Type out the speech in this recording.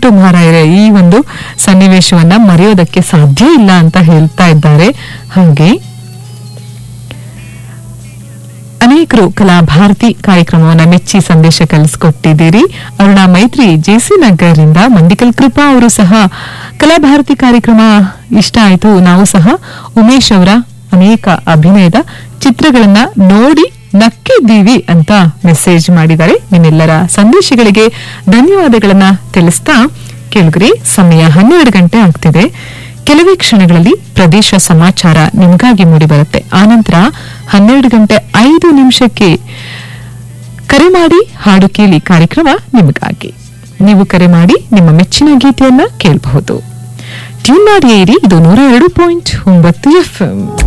ದಯವಿಟ್ಟು ಮಹಾರಾಯರೇ ಈ ಒಂದು ಸನ್ನಿವೇಶವನ್ನ ಮರೆಯೋದಕ್ಕೆ ಸಾಧ್ಯ ಇಲ್ಲ ಅಂತ ಹೇಳ್ತಾ ಇದ್ದಾರೆ ಹಾಗೆ ಅನೇಕರು ಕಲಾಭಾರತಿ ಕಾರ್ಯಕ್ರಮವನ್ನ ಮೆಚ್ಚಿ ಸಂದೇಶ ಕಲಿಸ್ಕೊಟ್ಟಿದ್ದೀರಿ ಅರುಣಾ ಮೈತ್ರಿ ಜೆಸಿ ನಗರಿಂದ ಮಂಡಿಕಲ್ ಕೃಪಾ ಅವರು ಸಹ ಕಲಾಭಾರತಿ ಕಾರ್ಯಕ್ರಮ ಇಷ್ಟ ಆಯ್ತು ನಾವು ಸಹ ಉಮೇಶ್ ಅವರ ಅನೇಕ ಅಭಿನಯದ ಚಿತ್ರಗಳನ್ನ ನೋಡಿ ನಕ್ಕಿದ್ದೀವಿ ಅಂತ ಮೆಸೇಜ್ ಮಾಡಿದ್ದಾರೆ ನಿಮ್ಮೆಲ್ಲರ ಸಂದೇಶಗಳಿಗೆ ಧನ್ಯವಾದಗಳನ್ನ ತಿಳಿಸ್ತಾ ಕೇಳುಗರಿ ಸಮಯ ಹನ್ನೆರಡು ಗಂಟೆ ಆಗ್ತಿದೆ ಕೆಲವೇ ಕ್ಷಣಗಳಲ್ಲಿ ಪ್ರದೇಶ ಸಮಾಚಾರ ನಿಮಗಾಗಿ ಮೂಡಿಬರುತ್ತೆ ಆನಂತರ ಹನ್ನೆರಡು ಗಂಟೆ ಐದು ನಿಮಿಷಕ್ಕೆ ಕರೆ ಮಾಡಿ ಹಾಡು ಕೇಳಿ ಕಾರ್ಯಕ್ರಮ ನಿಮಗಾಗಿ ನೀವು ಕರೆ ಮಾಡಿ ನಿಮ್ಮ ಮೆಚ್ಚಿನ ಗೀತೆಯನ್ನ ಕೇಳಬಹುದು ಟ್ಯೂನ್ ಮಾಡಿಯೇ ಇರಿ ಇದು ನೂರ ಎರಡು ಪಾಯಿಂಟ್ ಒಂಬತ್ತು ಎಫ್ಎಂ